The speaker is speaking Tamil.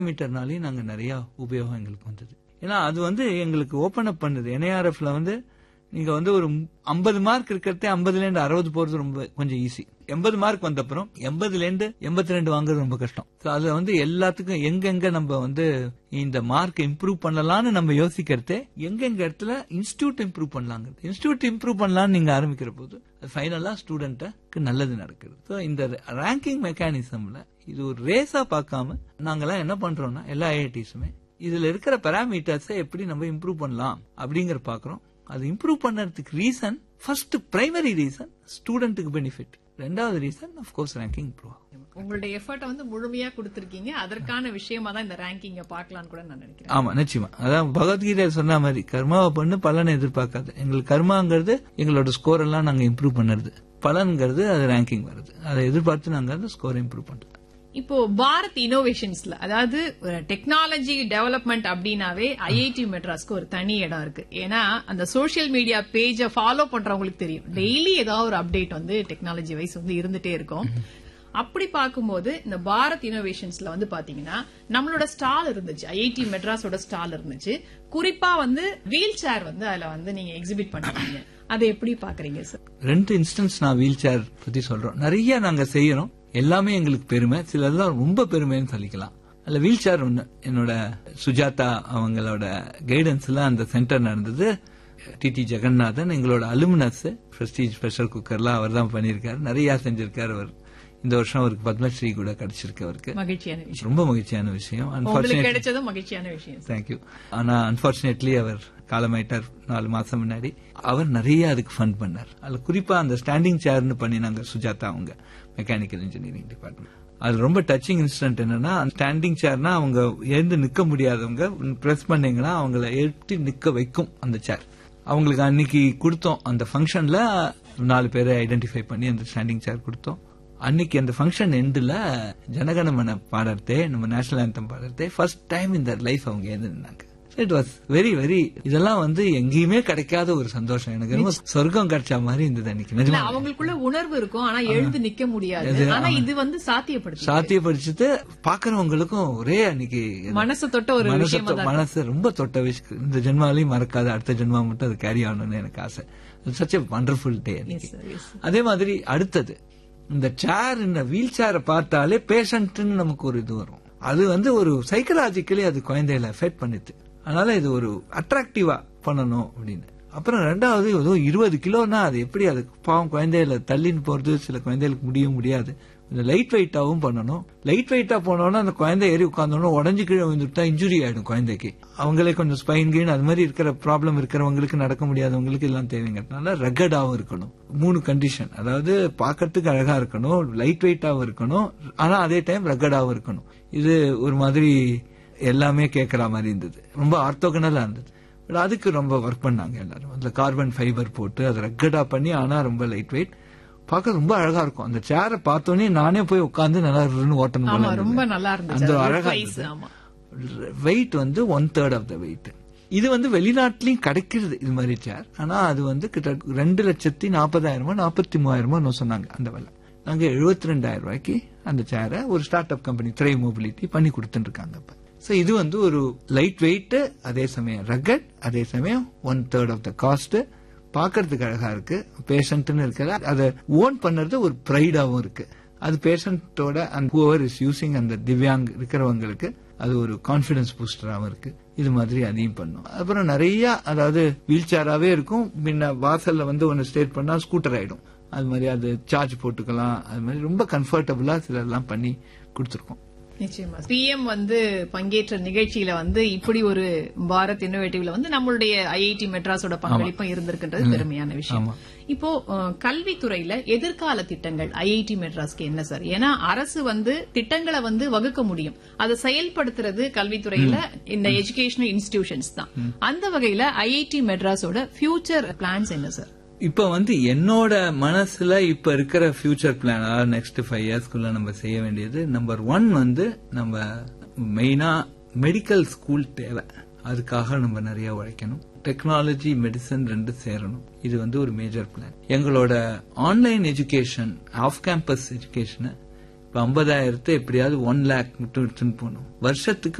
மீட்டர்னாலையும் நாங்க நிறைய உபயோகம் எங்களுக்கு வந்தது ஏன்னா அது வந்து எங்களுக்கு ஓபன் அப் பண்ணுது என்ஐஆர்எஃப்ல வந்து நீங்க வந்து ஒரு ஐம்பது மார்க் இருக்கிறதே ஐம்பதுல இருந்து அறுபது போறது ரொம்ப கொஞ்சம் ஈஸி எண்பது மார்க் வந்த அப்புறம் எண்பதுல இருந்து எண்பத்தி ரெண்டு வாங்குறது ரொம்ப கஷ்டம் So அதுல வந்து எல்லாத்துக்கும் எங்கெங்க நம்ம வந்து இந்த மார்க் இம்ப்ரூவ் பண்ணலாம்னு நம்ம யோசிக்கிறதே எங்கெங்க இடத்துல இன்ஸ்டியூட் இம்ப்ரூவ் பண்ணலாங்கிறது இன்ஸ்டியூட் இம்ப்ரூவ் பண்ணலாம்னு நீங்க ஆரம்பிக்கிற போது அது ஃபைனலா ஸ்டூடெண்ட்டுக்கு நல்லது நடக்குது ஸோ இந்த ரேங்கிங் மெக்கானிசம்ல இது ஒரு ரேஸா பார்க்காம நாங்கெல்லாம் என்ன பண்றோம்னா எல்லா ஐஐடிஸுமே இதுல இருக்கிற பேராமீட்டர்ஸை எப்படி நம்ம இம்ப்ரூவ் பண்ணலாம் அப்படிங்கிற பாக்குறோம் அது இம்ப்ரூவ் பண்ணறதுக்கு ரீசன் ஃபர்ஸ்ட் பிரைமரி ரீசன் ஸ்டூடெண்ட்டுக்கு பெனிஃபிட் ரெண்டாவது reason of course ranking improve ஆகும் உங்களுடைய எஃபர்ட்டை வந்து முழுமையா கொடுத்திருக்கீங்க அதற்கான விஷயமா தான் இந்த ரேங்கிங்க பார்க்கலாம்னு கூட நான் நினைக்கிறேன் ஆமா நிச்சயமா அதான் பகவத்கீதை சொன்ன மாதிரி கர்மாவை பண்ணு பலனை எதிர்பார்க்காது எங்களுக்கு கர்மாங்கிறது எங்களோட ஸ்கோர் எல்லாம் நாங்க இம்ப்ரூவ் பண்ணுறது பலன்கிறது அது ரேங்கிங் வருது அதை எதிர்பார்த்து நாங்க அந்த ஸ்கோர் இம்ப்ரூவ் பண்றோம் இப்போ பாரத் இனோவேஷன்ஸ்ல அதாவது டெக்னாலஜி டெவலப்மெண்ட் அப்படின்னாவே ஐஐடி மெட்ராஸ்க்கு ஒரு தனி இடம் இருக்கு ஏன்னா அந்த சோஷியல் மீடியா பேஜை ஃபாலோ பண்றவங்களுக்கு தெரியும் டெய்லி ஏதாவது ஒரு அப்டேட் வந்து டெக்னாலஜி வைஸ் வந்து இருந்துட்டே இருக்கும் அப்படி பார்க்கும்போது இந்த பாரத் இனோவேஷன்ஸ்ல வந்து பாத்தீங்கன்னா நம்மளோட ஸ்டால் இருந்துச்சு ஐஐடி மெட்ராஸோட ஸ்டால் இருந்துச்சு குறிப்பா வந்து வீல் சேர் வந்து அதுல வந்து நீங்க எக்ஸிபிட் பண்ணிருக்கீங்க அதை எப்படி பாக்குறீங்க சார் ரெண்டு இன்ஸ்டன்ஸ் நான் வீல் சேர் பத்தி சொல்றோம் நிறைய நாங்க செய்யறோம் எல்லாமே எங்களுக்கு பெருமை சிலதெல்லாம் ரொம்ப பெருமைன்னு சொல்லிக்கலாம் அதுல வீல் சேர் ஒண்ணு என்னோட சுஜாதா அவங்களோட கைடன்ஸ்ல அந்த சென்டர் நடந்தது டிடி ஜெகநாதன் எங்களோட அலுமினஸ் பிரஸ்டீஜ் ப்ரெஷர் குக்கர்லாம் அவர் தான் பண்ணியிருக்காரு நிறைய செஞ்சிருக்காரு அவர் இந்த வருஷம் அவருக்கு பத்மஸ்ரீ கூட கிடைச்சிருக்கு அவருக்கு மகிழ்ச்சியான விஷயம் ரொம்ப மகிழ்ச்சியான விஷயம் உங்களுக்கு Unfortunately- கிடைச்சதும் மகிழ்ச்சியான விஷயம் சார். தேங்க்யூ ஆனா அன்பார்ச்சுனேட்லி அவர் காலமாயிட்டார் நாலு மாசம் முன்னாடி அவர் நிறைய அதுக்கு ஃபண்ட் பண்ணார் அதுல குறிப்பா அந்த ஸ்டாண்டிங் சேர்னு பண்ணினாங்க சுஜாதா அவங்க மெக்கானிக்கல் இன்ஜினியரிங் டிபார்ட்மெண்ட் அது ரொம்ப டச்சிங் இன்சிடென்ட் என்னன்னா ஸ்டாண்டிங் சேர்னா அவங்க எழுந்து நிக்க முடியாதவங்க பிரஸ் பண்ணீங்கன்னா அவங்கள எழுப்பி நிக்க வைக்கும் அந்த சேர் அவங்களுக்கு அன்னைக்கு கொடுத்தோம் அந்த ஃபங்க்ஷன்ல நாலு பேரை ஐடென்டிஃபை பண்ணி அந்த ஸ்டாண்டிங் சேர் கொடுத்தோம் அன்னைக்கு அந்த ஃபங்க்ஷன் எண்டில் ஜனகணமன பாடுறதே நம்ம நேஷனல் ஆந்தம் பாடுறதே ஃபர்ஸ்ட் டைம் இந்த லைஃப் அவங்க எழுந்திருந்தாங்க இட் வாஸ் வெரி வெரி இதெல்லாம் வந்து எங்கேயுமே கிடைக்காத ஒரு சந்தோஷம் எனக்கு ரொம்ப சொர்க்கம் கிடைச்ச மாதிரி இருந்தது அன்னைக்கு இல்ல, நிஜமா அவங்களுக்குள்ள உணர்வு இருக்கும் ஆனா எழுந்து நிக்க முடியாது ஆனா இது வந்து சாத்தியப்படுத்து சாத்தியப்படுத்திட்டு பாக்குறவங்களுக்கும் ஒரே அன்னைக்கு மனசு தொட்ட ஒரு மனசு விஷயமா தொ- மனசு ரொம்ப தொட்ட விஷயம் இந்த ஜென்மாலையும் மறக்காத அடுத்த ஜென்மா மட்டும் அது கேரி ஆகணும்னு எனக்கு ஆசை such a wonderful day Yes, sir, yes, sir. அதே மாதிரி அடுத்தது இந்த சேர் இந்த வீல் சேரை பார்த்தாலே பேஷண்ட்னு நமக்கு ஒரு இது வரும் அது வந்து ஒரு சைக்கலாஜிக்கலி அது குழந்தைகளை எஃபெக்ட் பண்ணுது அதனால இது ஒரு அட்ராக்டிவா பண்ணணும் அப்படின்னு அப்புறம் ரெண்டாவது ஏதோ இருபது கிலோனா அது எப்படி அது பாவம் குழந்தைகளை தள்ளின்னு போறது சில குழந்தைகளுக்கு முடியும் முடியாது கொஞ்சம் லைட் வெயிட்டாவும் பண்ணணும் லைட் வெயிட்டா போனோம்னா அந்த குழந்தை ஏறி உட்காந்தோன்னா உடஞ்சு கீழே விழுந்துட்டா இன்ஜுரி ஆயிடும் குழந்தைக்கு அவங்களே கொஞ்சம் ஸ்பைன் கீன் அது மாதிரி இருக்கிற ப்ராப்ளம் இருக்கிறவங்களுக்கு நடக்க முடியாதவங்களுக்கு எல்லாம் தேவைங்கிறதுனால ரகடாவும் இருக்கணும் மூணு கண்டிஷன் அதாவது பார்க்கறதுக்கு அழகா இருக்கணும் லைட் வெயிட்டாவும் இருக்கணும் ஆனா அதே டைம் ரகடாவும் இருக்கணும் இது ஒரு மாதிரி எல்லாமே கேட்கற மாதிரி இருந்தது ரொம்ப ஆர்த்தோகனலா இருந்தது பட் அதுக்கு ரொம்ப ஒர்க் பண்ணாங்க எல்லாரும் அதுல கார்பன் ஃபைபர் போட்டு அதை ரக்கடா பண்ணி ஆனா ரொம்ப லைட் வெயிட் பார்க்க ரொம்ப அழகா இருக்கும் அந்த சேரை பார்த்தோன்னே நானே போய் உட்காந்து நல்லா இருன்னு ஓட்டணும் போல ஆமா இருந்தது. ரொம்ப நல்லா இருந்துச்சு அந்த அது அழகா price, இருந்தது. ஆமா வெயிட் வந்து one third of the weight இது வந்து வெளிநாட்டிலயும் கிடைக்கிறது இது மாதிரி சேர் ஆனா அது வந்து கிட்ட ரெண்டு லட்சத்தி நாற்பதாயிரமோ நாற்பத்தி மூவாயிரமோ சொன்னாங்க அந்த விலை நாங்க எழுபத்தி ரெண்டாயிரம் ரூபாய்க்கு அந்த சேரை ஒரு ஸ்டார்ட் அப் கம்பெனி த்ரை மொபிலிட்டி பண்ணி கொடுத்துட்டு இருக்காங்க இப்ப சோ இது வந்து ஒரு லைட் வெயிட் அதே சமயம் ரகட் அதே சமயம் one third of the cost பாக்குறதுக்கு அழகா இருக்கு பேஷண்ட்னு இருக்கிற அதை ஓன் பண்ணுறது ஒரு ப்ரைடாவும் இருக்கு அது பேஷண்டோட அந்த ஹூவர் இஸ் யூசிங் அந்த திவ்யாங் இருக்கிறவங்களுக்கு அது ஒரு கான்பிடன்ஸ் பூஸ்டராகவும் இருக்கு இது மாதிரி அதையும் பண்ணும் அப்புறம் நிறைய அதாவது வீல் சேராவே இருக்கும் முன்ன வாசல்ல வந்து ஒன்னு ஸ்டேட் பண்ணா ஸ்கூட்டர் ஆயிடும் அது மாதிரி அது சார்ஜ் போட்டுக்கலாம் அது மாதிரி ரொம்ப கம்ஃபர்டபுளா சிலர்லாம் பண்ணி கொடுத்துருக்கோம் நிச்சயமா பிஎம் வந்து பங்கேற்ற நிகழ்ச்சியில வந்து இப்படி ஒரு பாரத் இன்னோவேட்டிவ்ல வந்து நம்மளுடைய ஐஐடி மெட்ராஸோட பங்களிப்பும் இருந்திருக்கின்றது பெருமையான விஷயம் ஆமா. இப்போ அஹ், கல்வித்துறையில எதிர்கால திட்டங்கள் ஐஐடி மெட்ராஸ்க்கு என்ன சார் ஏன்னா அரசு வந்து திட்டங்களை வந்து வகுக்க முடியும் அதை செயல்படுத்துறது கல்வித்துறையில இந்த எஜுகேஷனல் இன்ஸ்டிடியூஷன்ஸ் தான் அந்த வகையில ஐஐடி மெட்ராஸோட ஃபியூச்சர் பிளான்ஸ் என்ன சார் இப்ப வந்து என்னோட மனசுல இப்ப இருக்கிற ஃபியூச்சர் பிளான் அதாவது நெக்ஸ்ட் ஃபைவ் இயர்ஸ்க்குள்ள நம்ம செய்ய வேண்டியது நம்பர் ஒன் வந்து நம்ம மெயினா மெடிக்கல் ஸ்கூல் தேவை அதுக்காக நம்ம நிறைய உழைக்கணும் டெக்னாலஜி மெடிசன் ரெண்டு சேரணும் இது வந்து ஒரு மேஜர் பிளான் எங்களோட ஆன்லைன் எஜுகேஷன் ஆஃப் கேம்பஸ் எஜுகேஷனை இப்ப ஐம்பதாயிரத்தை எப்படியாவது ஒன் லேக் மட்டும் எடுத்துன்னு போகணும் வருஷத்துக்கு